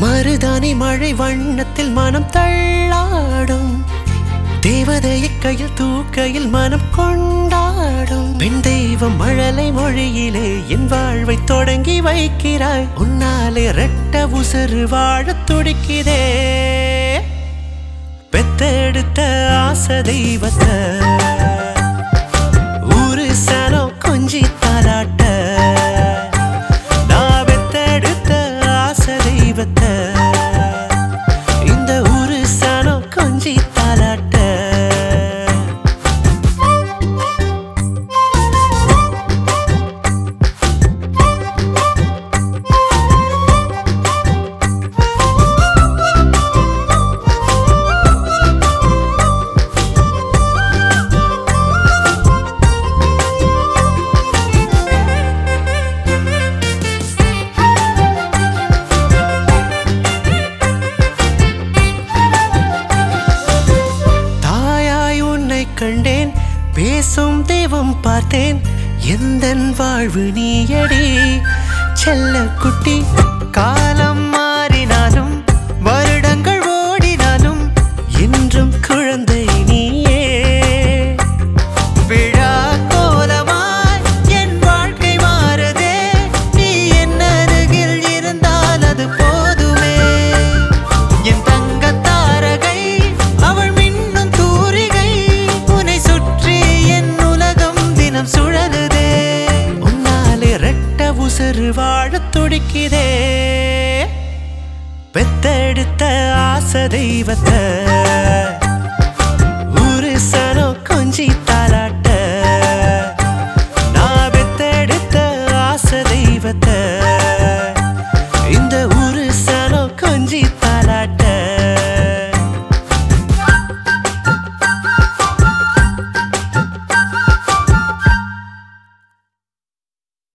மருதானி மழை வண்ணத்தில் மனம் தள்ளாடும் தேவதையை கையில் தூக்கையில் மனம் கொண்டாடும் பெண் தெய்வம் மழலை மொழியிலே என் வாழ்வை தொடங்கி வைக்கிறாய் உன்னாலே ரெட்ட உசுறு வாழத் துடிக்குதே பெத்தெடுத்த ஆசை தெய்வத்தை ஊரு சனம் கொஞ்சி தாலாட்ட நான் பெத்தெடுத்த ஆசை தெய்வத்தை இந்த ஊரு சனம் கொஞ்சி தாலாட்ட தாயாய் உன்னை கண்டேன் பேசும் தெய்வம் பார்த்தேன் எந்தன் வாழ்வு நீயடி செல்ல குட்டி காலம் மாறினாலும் வருடங்கள் ஓடினாலும் என்றும் குழந்தை நீயே விழா கோலமாய் என் வாழ்க்கை மாறுதே நீ என் அருகில் இருந்தால் அது போதுமே என் தங்க தாரகை அவள் மின்னும் தூரிகை உன்னை சுற்றி என் உலகம் தினம் சுழலுதே உன்னாலே ரெட்ட உசுறு வாழத் துடிக்குதே பெத்தெடுத்த ஆசை தெய்வத்தை ஊரு சனம் கொஞ்சி